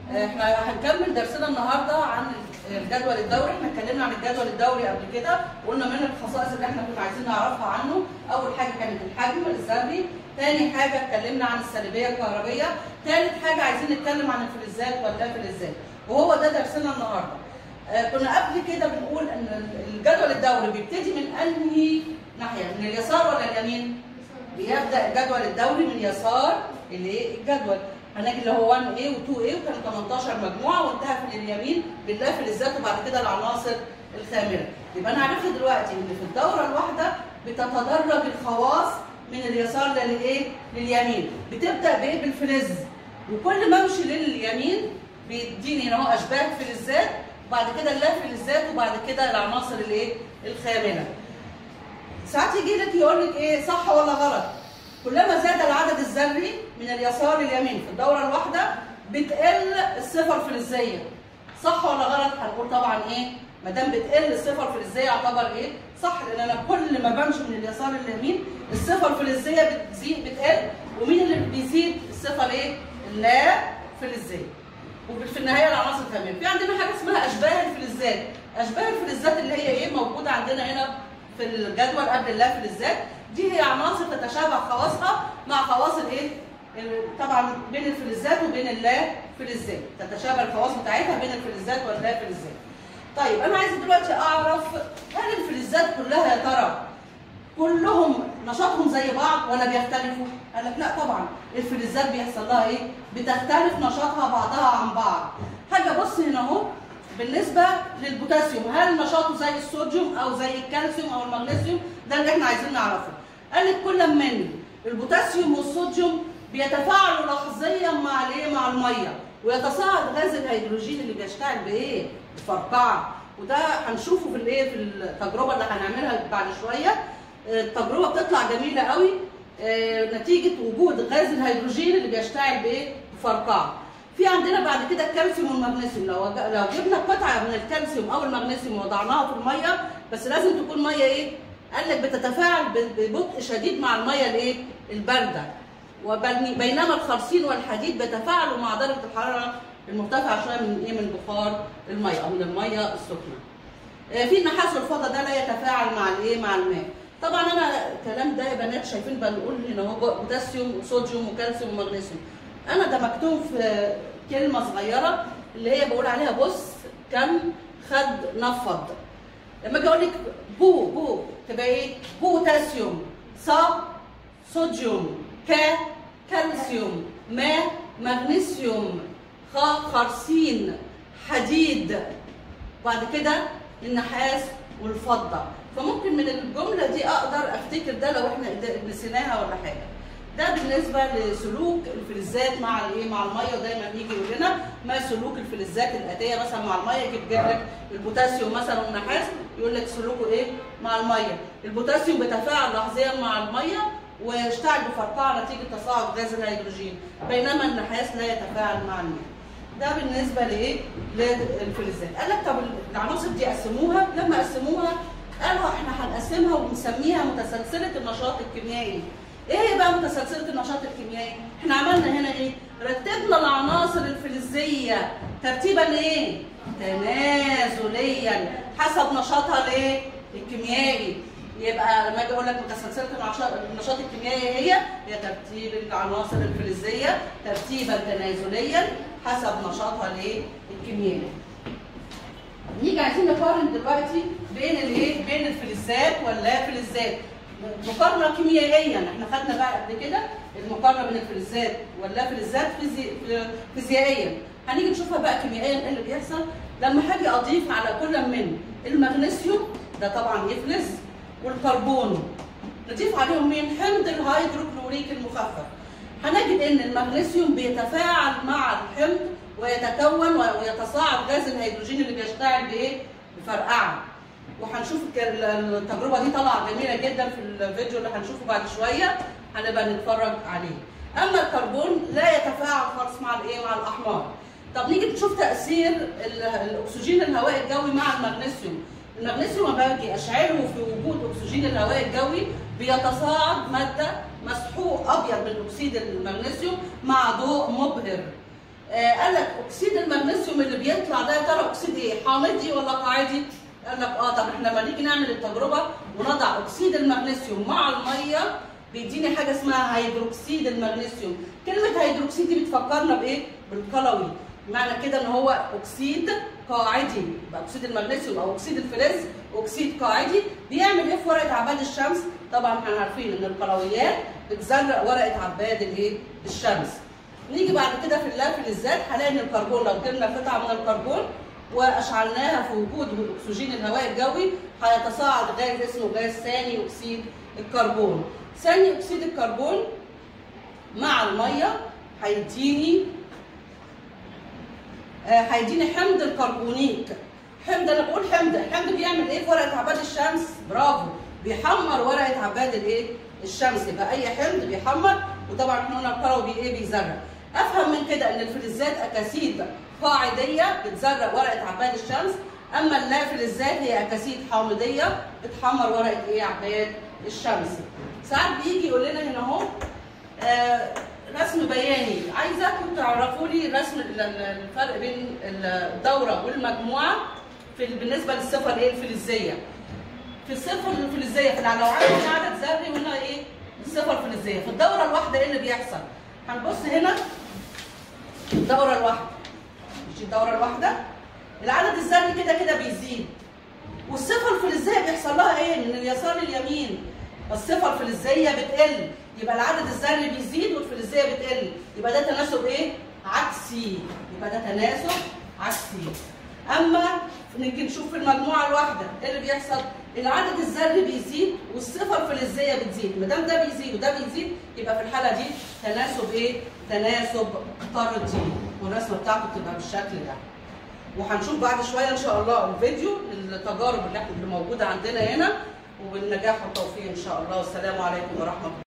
احنا هنكمل درسنا النهارده عن الجدول الدوري احنا اتكلمنا عن الجدول الدوري قبل كده وقلنا من الخصائص اللي احنا كنا عايزين نعرفها عنه اول حاجه كانت الحجم الذري ثاني حاجه اتكلمنا عن السلبيه الكهربيه ثالث حاجه عايزين نتكلم عن الفلزات واللافلزات وهو ده درسنا النهارده آه كنا قبل كده بنقول ان الجدول الدوري بيبتدي من انهي ناحيه من اليسار ولا اليمين بيبدا الجدول الدوري من يسار الايه الجدول هنجي اللي هو 1 a و 2 a وكانوا 18 مجموعه وانتهى في اليمين باللافلزات وبعد كده العناصر الخامله يبقى انا عرفت دلوقتي ان في الدوره الواحده بتتدرج الخواص من اليسار للايه لليمين بتبدا بايه بالفلز وكل ما امشي لليمين بيديني هنا اهو اشباه فلزات وبعد كده اللافلزات وبعد كده العناصر الايه الخامله ساعات يجي لك يقول لك ايه صح ولا غلط كلما زاد العدد الذري من اليسار لليمين في الدوره الواحده بتقل الصفه الفلزيه صح ولا غلط هنقول طبعا ايه ما دام بتقل الصفه الفلزيه يعتبر ايه صح لان انا كل ما بمشي من اليسار لليمين الصفه الفلزيه بتزيد بتقل ومين اللي بيزيد الصفه الايه اللا فلزيه وفي النهايه العناصر كمان في عندنا حاجه اسمها اشباه الفلزات اشباه الفلزات اللي هي ايه موجوده عندنا هنا في الجدول قبل اللافلزات دي هي عناصر تتشابه خواصها مع خواص الايه طبعا بين الفلزات وبين اللافلزات تتشابه الخواص بتاعتها بين الفلزات واللافلزات طيب انا عايزه دلوقتي اعرف هل الفلزات كلها يا ترى كلهم نشاطهم زي بعض ولا بيختلفوا؟ قال لك لا طبعا الفلزات بيحصل لها ايه؟ بتختلف نشاطها بعضها عن بعض. حاجه بص هنا اهو بالنسبه للبوتاسيوم هل نشاطه زي الصوديوم او زي الكالسيوم او المغنيسيوم؟ ده اللي احنا عايزين نعرفه. قال لك كل من البوتاسيوم والصوديوم بيتفاعلوا لحظيا مع الايه؟ مع الميه ويتصاعد غاز الهيدروجين اللي بيشتعل بايه؟ بفرقعه وده هنشوفه في الايه؟ في التجربه اللي هنعملها بعد شويه. التجربه بتطلع جميله قوي نتيجه وجود غاز الهيدروجين اللي بيشتعل بايه؟ بفرقعه. في عندنا بعد كده الكالسيوم والمغنيسيوم لو لو جبنا قطعه من الكالسيوم او المغنيسيوم ووضعناها في الميه بس لازم تكون ميه ايه؟ قال لك بتتفاعل ببطء شديد مع الميه الايه؟ البارده. وبينما الخرسين والحديد بيتفاعلوا مع درجه الحراره المرتفعه شويه من ايه؟ من بخار الميه او من الميه السخنه. في النحاس والفضه ده لا يتفاعل مع الايه؟ مع الماء. طبعا انا الكلام ده يا بنات شايفين بنقول هنا هو بوتاسيوم وصوديوم وكالسيوم ومغنيسيوم. انا ده مكتوب في كلمه صغيره اللي هي بقول عليها بص كم خد نفض. لما اجي اقول لك بو بو تبقى ايه؟ بوتاسيوم صا صوديوم ك كالسيوم ما مغنيسيوم خ خرسين حديد بعد كده النحاس والفضه فممكن من الجمله دي اقدر افتكر ده لو احنا نسيناها ولا حاجه ده بالنسبه لسلوك الفلزات مع الايه مع الميه ودايما يجي يقول لنا ما سلوك الفلزات الاتيه مثلا مع الميه يجيب لك البوتاسيوم مثلا والنحاس يقول لك سلوكه ايه مع الميه البوتاسيوم بيتفاعل لحظيا مع الميه ويشتعل بفرقعه نتيجه تصاعد غاز الهيدروجين بينما النحاس لا يتفاعل مع الماء ده بالنسبه لايه للفلزات قال لك طب العناصر دي قسموها لما قسموها قالوا احنا هنقسمها ونسميها متسلسله النشاط الكيميائي ايه هي بقى متسلسله النشاط الكيميائي احنا عملنا هنا ايه رتبنا العناصر الفلزيه ترتيبا ايه تنازليا حسب نشاطها الايه الكيميائي يبقى لما اجي اقول لك متسلسله النشاط الكيميائي هي هي ترتيب العناصر الفلزيه ترتيبا تنازليا حسب نشاطها الايه الكيميائي نيجي عايزين نقارن دلوقتي بين الايه بين الفلزات واللافلزات مقارنه كيميائيا احنا خدنا بقى قبل كده المقارنه بين الفلزات واللافلزات فيزي... فيزيائيا هنيجي نشوفها بقى كيميائيا ايه اللي بيحصل لما هاجي اضيف على كل من المغنيسيوم ده طبعا يفلز والكربون نضيف عليهم مين حمض الهيدروكلوريك المخفف هنجد ان المغنيسيوم بيتفاعل مع الحمض ويتكون ويتصاعد غاز الهيدروجين اللي بيشتعل بايه؟ بفرقعه. وهنشوف التجربه دي طالعه جميله جدا في الفيديو اللي هنشوفه بعد شويه هنبقى نتفرج عليه. اما الكربون لا يتفاعل خالص مع الايه؟ مع الاحماض. طب نيجي نشوف تاثير الاكسجين الهواء الجوي مع المغنيسيوم. المغنيسيوم لما باجي اشعله في وجود اكسجين الهواء الجوي بيتصاعد ماده مسحوق ابيض من اكسيد المغنيسيوم مع ضوء مبهر آه قال لك اكسيد المغنيسيوم اللي بيطلع ده يا ترى اكسيد ايه؟ حامضي ولا قاعدي؟ قال لك اه طب احنا لما نيجي نعمل التجربه ونضع اكسيد المغنيسيوم مع الميه بيديني حاجه اسمها هيدروكسيد المغنيسيوم كلمه هيدروكسيد دي بتفكرنا بايه بالقلوي معنى كده ان هو اكسيد قاعدي يبقى اكسيد المغنيسيوم او اكسيد الفلز اكسيد قاعدي بيعمل ايه في ورقه عباد الشمس طبعا احنا عارفين ان القلويات بتزرق ورقه عباد الايه الشمس نيجي بعد كده في اللافلزات هنلاقي ان الكربون لو جبنا قطعه من الكربون واشعلناها في وجود اكسجين الهواء الجوي هيتصاعد غاز اسمه غاز ثاني اكسيد الكربون ثاني اكسيد الكربون مع الميه هيديني آه، هيديني حمض الكربونيك حمض انا بقول حمض الحمض بيعمل ايه في ورقه عباد الشمس برافو بيحمر ورقه عباد الايه الشمس يبقى اي حمض بيحمر وطبعا احنا قلنا الكروي بي ايه بيزرع افهم من كده ان الفلزات اكاسيد قاعديه بتزرق ورقه عباد الشمس اما اللافلزات هي اكاسيد حامضيه بتحمر ورقه ايه عباد الشمس ساعات بيجي يقول لنا هنا اهو آه، رسم بياني عايزاكم تعرفوا لي رسم ال- ال- الفرق بين الدوره والمجموعه في ال- بالنسبه للصفه الايه الفلزيه في الصفر الفلزيه في لو عندي عدد ذري وهنا ايه الصفر الفلزيه في الدوره الواحده ايه اللي بيحصل هنبص هنا الدوره الواحده مش الدوره الواحده العدد الذري كده كده بيزيد والصفه الفلزيه بيحصل لها ايه من اليسار لليمين الصفه الفلزيه بتقل يبقى العدد الذري بيزيد والفلزيه بتقل يبقى ده تناسب ايه عكسي يبقى ده تناسب عكسي اما نيجي نشوف في المجموعه الواحده ايه اللي بيحصل العدد الذري بيزيد والصفه الفلزيه بتزيد ما دام ده بيزيد وده بيزيد يبقى في الحاله دي تناسب ايه تناسب طردي والرسمه بتاعته بتبقى بالشكل ده وهنشوف بعد شويه ان شاء الله الفيديو التجارب اللي احنا اللي موجوده عندنا هنا وبالنجاح والتوفيق ان شاء الله والسلام عليكم ورحمه الله